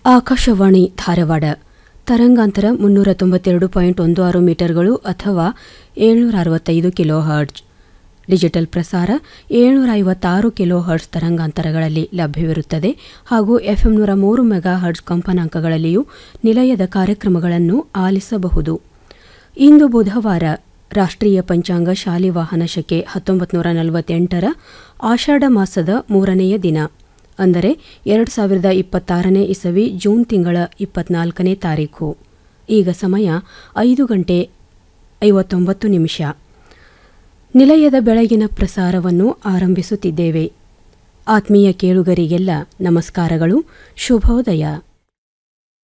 ಆಕಾಶವಾಣಿ ಧಾರವಾಡ ತರಂಗಾಂತರ ಮುನ್ನೂರ ತೊಂಬತ್ತೆರಡು ಪಾಯಿಂಟ್ ಒಂದು ಆರು ಮೀಟರ್ಗಳು ಅಥವಾ ಏಳ್ನೂರ ಅರವತ್ತೈದು ಕಿಲೋ ಹರ್ಟ್ಜ್ ಡಿಜಿಟಲ್ ಪ್ರಸಾರ ಏಳ್ನೂರ ಐವತ್ತಾರು ಕಿಲೋ ಹರ್ಟ್ಸ್ ತರಂಗಾಂತರಗಳಲ್ಲಿ ಲಭ್ಯವಿರುತ್ತದೆ ಹಾಗೂ ಎಫ್ಎಂ ನೂರ ಮೂರು ಮೆಗಾ ಹರ್ಟ್ಸ್ ಕಂಪನಾಂಕಗಳಲ್ಲಿಯೂ ನಿಲಯದ ಕಾರ್ಯಕ್ರಮಗಳನ್ನು ಆಲಿಸಬಹುದು ಇಂದು ಬುಧವಾರ ರಾಷ್ಟ್ರೀಯ ಪಂಚಾಂಗ ಶಾಲಿವಾಹನ ಶಕೆ ಹತ್ತೊಂಬತ್ತು ನೂರ ನಲವತ್ತೆಂಟರ ಆಷಾಢ ಮಾಸದ ಮೂರನೆಯ ದಿನ ಅಂದರೆ ಎರಡು ಸಾವಿರದ ಇಪ್ಪತ್ತಾರನೇ ಇಸವಿ ಜೂನ್ ತಿಂಗಳ ಇಪ್ಪತ್ನಾಲ್ಕನೇ ತಾರೀಖು ಈಗ ಸಮಯ ಐದು ಗಂಟೆ ಐವತ್ತೊಂಬತ್ತು ನಿಮಿಷ ನಿಲಯದ ಬೆಳಗಿನ ಪ್ರಸಾರವನ್ನು ಆರಂಭಿಸುತ್ತಿದ್ದೇವೆ ಆತ್ಮೀಯ ಕೇಳುಗರಿಗೆಲ್ಲ ನಮಸ್ಕಾರಗಳು ಶುಭೋದಯ